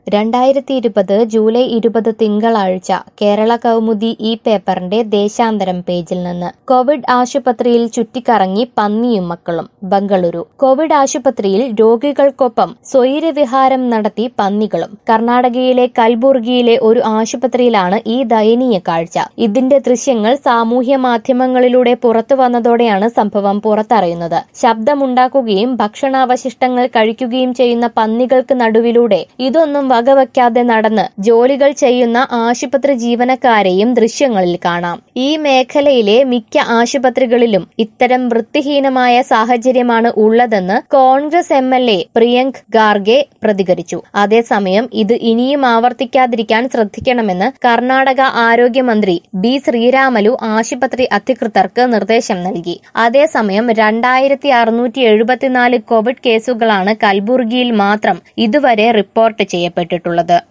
രണ്ടായിരത്തി ഇരുപത് ജൂലൈ ഇരുപത് തിങ്കളാഴ്ച കേരള കൗമുദി ഈ പേപ്പറിന്റെ ദേശാന്തരം പേജിൽ നിന്ന് കോവിഡ് ആശുപത്രിയിൽ ചുറ്റിക്കറങ്ങി പന്നിയും മക്കളും ബംഗളൂരു കോവിഡ് ആശുപത്രിയിൽ രോഗികൾക്കൊപ്പം സ്വൈരവിഹാരം നടത്തി പന്നികളും കർണാടകയിലെ കൽബുർഗിയിലെ ഒരു ആശുപത്രിയിലാണ് ഈ ദയനീയ കാഴ്ച ഇതിന്റെ ദൃശ്യങ്ങൾ സാമൂഹ്യ മാധ്യമങ്ങളിലൂടെ പുറത്തു വന്നതോടെയാണ് സംഭവം പുറത്തറിയുന്നത് ശബ്ദമുണ്ടാക്കുകയും ഭക്ഷണാവശിഷ്ടങ്ങൾ കഴിക്കുകയും ചെയ്യുന്ന പന്നികൾക്ക് നടുവിലൂടെ ഇതൊന്നും വകവയ്ക്കാതെ നടന്ന് ജോലികൾ ചെയ്യുന്ന ആശുപത്രി ജീവനക്കാരെയും ദൃശ്യങ്ങളിൽ കാണാം ഈ മേഖലയിലെ മിക്ക ആശുപത്രികളിലും ഇത്തരം വൃത്തിഹീനമായ സാഹചര്യമാണ് ഉള്ളതെന്ന് Congress M L A Priyank Kharge പ്രതികരിച്ചു അതേസമയം ഇത് ഇനിയും ആവർത്തിക്കാതിരിക്കാൻ ശ്രദ്ധിക്കണമെന്ന് കർണാടക ആരോഗ്യമന്ത്രി ബി ശ്രീരാമലു ആശുപത്രി അധികൃതർക്ക് നിർദ്ദേശം നൽകി അതേസമയം രണ്ടായിരത്തി അറുന്നൂറ്റി എഴുപത്തിനാല് കോവിഡ് കേസുകളാണ് കൽബുർഗിയിൽ മാത്രം ഇതുവരെ റിപ്പോർട്ട് ചെയ്യപ്പെട്ടിട്ടുള്ളത്